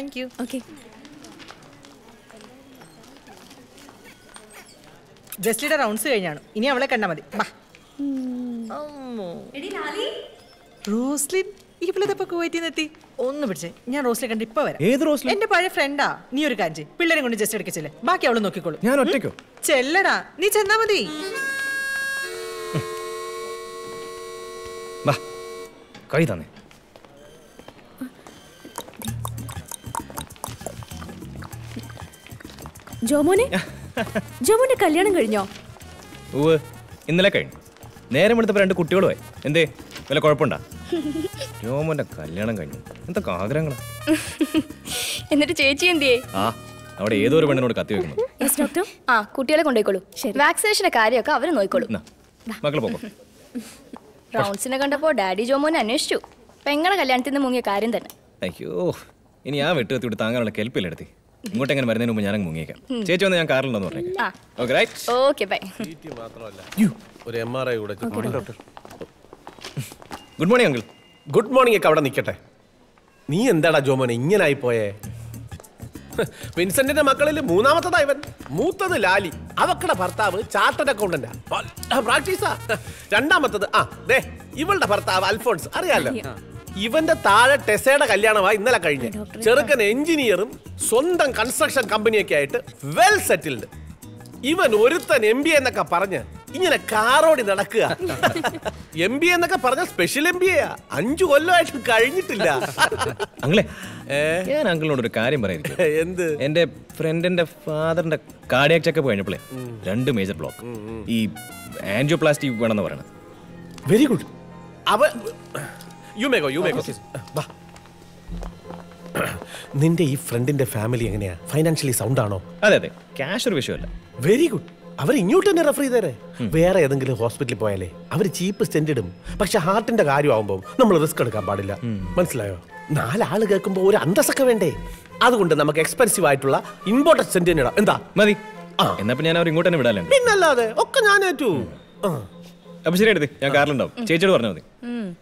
Thank you okay ജസ്ലിയുടെ rounds കഴിഞ്ഞാണ് ഇനി അവളെ കണ്ടാ മതി ബാ റോസ്ലിൻ ഇവളിതപ്പോ കുവൈറ്റിൽ നിന്ന് എത്തി ഒന്ന് പിടിച്ചേ ഞാൻ റോസ്ലിനെ കണ്ട് ഇപ്പൊ വരാം ഏത് റോസ്ലിൻ എന്റെ പഴയ ഫ്രണ്ടാ നീ ഒരു കാര്യം ചെയ്യ്. പിള്ളേരെ കൊണ്ട് ജസ്റ്റ് എടുക്കച്ചില്ലേ ബാക്കി അവള് നോക്കിക്കോളൂ ഞാൻ ഒറ്റയ്ക്കോ ചെല്ലടാ നീ ചെന്നാ മതി വാ കൈ തന്നെ ജോമോനെ ജോമോന്റെ കല്യാണം കഴിഞ്ഞോ ഉവ് ഇന്നലെ കഴിഞ്ഞു നേരം എടുത്തപ്പോൾ രണ്ട് കുട്ടികളുമായി എന്തേ വല്ല കുഴപ്പമുണ്ടാ രോമോന്റെ കല്യാണം കഴിഞ്ഞു എന്തൊക്കെ ആഗ്രഹങ്ങളാ എന്നിട്ട് ചേച്ചി എന്തിയേ ആ അവിടെ ഏതോ ഒരു പെണ്ണിനോട് കത്തി വെക്കുന്നു യെസ് ഡോക്ടർ ആ കുട്ടികളെ കൊണ്ടുപോയിക്കോളൂ വാക്സിനേഷന്റെ കാര്യമൊക്കെ അവര് നോക്കിക്കോളൂ എന്നാ മക്കളെ പോകോ റൗണ്ട്സിനെ കണ്ടപ്പോ ഡാഡി ജോമോനെ അന്വേഷിച്ചു പെങ്ങളെ കല്യാണത്തിൽ നിന്ന് മുങ്ങിയ കാര്യം തന്നെ അയ്യോ ഇനി ആ വെട്ട് കത്തി വിട്ട് താങ്കളുടെ കെൽപ്പില്ല എടുത്തി ഇങ്ങോട്ട് എങ്ങനെ വരുന്നതിന് മുമ്പ് ഞാനങ്ങ് മുങ്ങിയേക്കാം ചേച്ചി വന്ന് ഞാൻ കാറിലുണ്ടെന്ന് പറഞ്ഞേക്കാം ആ ഓക്കെ റൈറ്റ് ഓക്കെ ബൈ ഒരു എം ആർ ഐ കൂടെ doctor good morning uncle good morning ഒക്കെ അവിടെ നിൽക്കട്ടെ നീ എന്താടാ ജോമോനെ ഇങ്ങനായി പോയേ വിൻസെന്റിന്റെ മക്കളിൽ മൂന്നാമത്തതാ ഇവൻ മൂത്തത് ലാലി അവക്കടെ ഭർത്താവ് ചാർട്ടഡ് അക്കൗണ്ടന്റാ പ്രാക്ടീസാ രണ്ടാമത്തത് ആ ദേ ഇവളുടെ ഭർത്താവ് അൽഫോൺസ് അറിയാലോ ഇവന്റെ താഴെ ടെസയുടെ കല്യാണമായി ഇന്നലെ കഴിഞ്ഞ് ചെറുക്കൻ എഞ്ചിനീയറും സ്വന്തം കൺസ്ട്രക്ഷൻ കമ്പനിയൊക്കെ ആയിട്ട് വെൽ സെറ്റിൽഡ് ഇവൻ ഒരുത്തൻ എം ബി എന്നൊക്കെ പറഞ്ഞ് ഇങ്ങനെ കാറോടി നടക്കുക എം ബി എന്നൊക്കെ പറഞ്ഞ സ്പെഷ്യൽ എം ബി എ അഞ്ചു കൊല്ലമായിട്ട് കഴിഞ്ഞിട്ടില്ല അങ്ങളെ ഞാൻ അങ്കിളിനോട് ഒരു കാര്യം പറയായിരിക്കും എന്ത് എന്റെ ഫ്രണ്ടിന്റെ ഫാദറിന്റെ കാർഡിയാക് ചെക്കപ്പ് കഴിഞ്ഞപ്പോഴേ രണ്ട് മേജർ ബ്ലോക്ക് ഈ ആൻജിയോപ്ലാസ്റ്റി വേണമെന്ന് പറയണത് വെരി ഗുഡ് അവ യു മേഗോ യു മേഗോ വാ നിന്റെ ഈ ഫ്രണ്ടിന്റെ ഫാമിലി എങ്ങനെയാ ഫൈനാൻഷ്യലി സൗണ്ട് ആണോ അതെ അതെ ക്യാഷ് ഒരു വിഷയമല്ല വെരി ഗുഡ് അവർ ഇങ്ങോട്ട് തന്നെ റെഫർ ചെയ്തേരെ വേറെ ഏതെങ്കിലും ഹോസ്പിറ്റലിൽ പോയാലേ അവർ ചീപ്പ് സ്റ്റെൻഡ് ഇടും പക്ഷെ ഹാർട്ടിന്റെ കാര്യമാകുമ്പോൾ നമ്മൾ റിസ്ക് എടുക്കാൻ പാടില്ല മനസ്സിലായോ നാലാള് കേൾക്കുമ്പോൾ ഒരു അന്തസ്സൊക്കെ വേണ്ടേ അതുകൊണ്ട് നമുക്ക് എക്സ്പെൻസീവ് ആയിട്ടുള്ള ഇമ്പോർട്ടൻറ്റ് സ്റ്റെൻഡ് തന്നെ ഇടാം എന്താ മതി എന്നാ പിന്നെ ഞാൻ അവർ ഇങ്ങോട്ട് തന്നെ വിടാലുണ്ട് പിന്നല്ലാതെ ഒക്കെ ഞാൻ ഏറ്റു ആ. അപ്പൊ ശരി എടുത്ത് ഞാൻ കാറിലുണ്ടാവും ചേച്ചിയോട് പറഞ്ഞാൽ മതി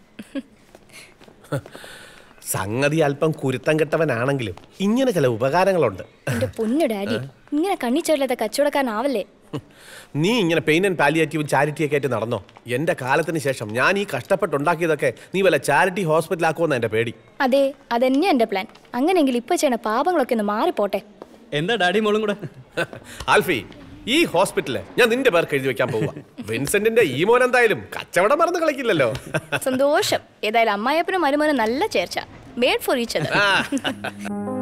സംഗതി അല്പം കുരുത്തം കെട്ടവനാണെങ്കിലും ഇങ്ങനെ ചില ഉപകാരങ്ങളുണ്ട് എന്റെ പൊന്നു ഡാഡി ഇങ്ങനെ കണ്ണിച്ചേരില്ലാത്ത കച്ചവടക്കാരനാവല്ലേ നീ ഇങ്ങനെ പെയിൻ ആൻഡ് പാലിയേറ്റീവും ചാരിറ്റിയൊക്കെ ആയിട്ട് നടന്നോ എന്റെ കാലത്തിന് ശേഷം ഞാൻ ഈ കഷ്ടപ്പെട്ടുണ്ടാക്കിയതൊക്കെ നീ വല്ല ചാരിറ്റി ഹോസ്പിറ്റലാക്കുമെന്ന് എന്റെ പേടി അതെ അതന്നെയാ എന്റെ പ്ലാൻ അങ്ങനെയെങ്കിൽ ഇപ്പൊ ചെയ്യണ പാപങ്ങളൊക്കെ ഒന്ന് മാറിപ്പോട്ടെ എന്താ ഡാഡി മോളും കൂടെ ആൽഫി ഈ ഹോസ്പിറ്റല് ഞാൻ നിന്റെ പേർക്ക് എഴുതി വെക്കാൻ പോവാ വിൻസെന്റിന്റെ ഈ മോൻ എന്തായാലും കച്ചവടം മറന്ന് കളിക്കില്ലല്ലോ സന്തോഷം ഏതായാലും അമ്മായപ്പനും മരുമോനും നല്ല ചേർച്ച മേഡ് ഫോർ ഈച്ച് ആ.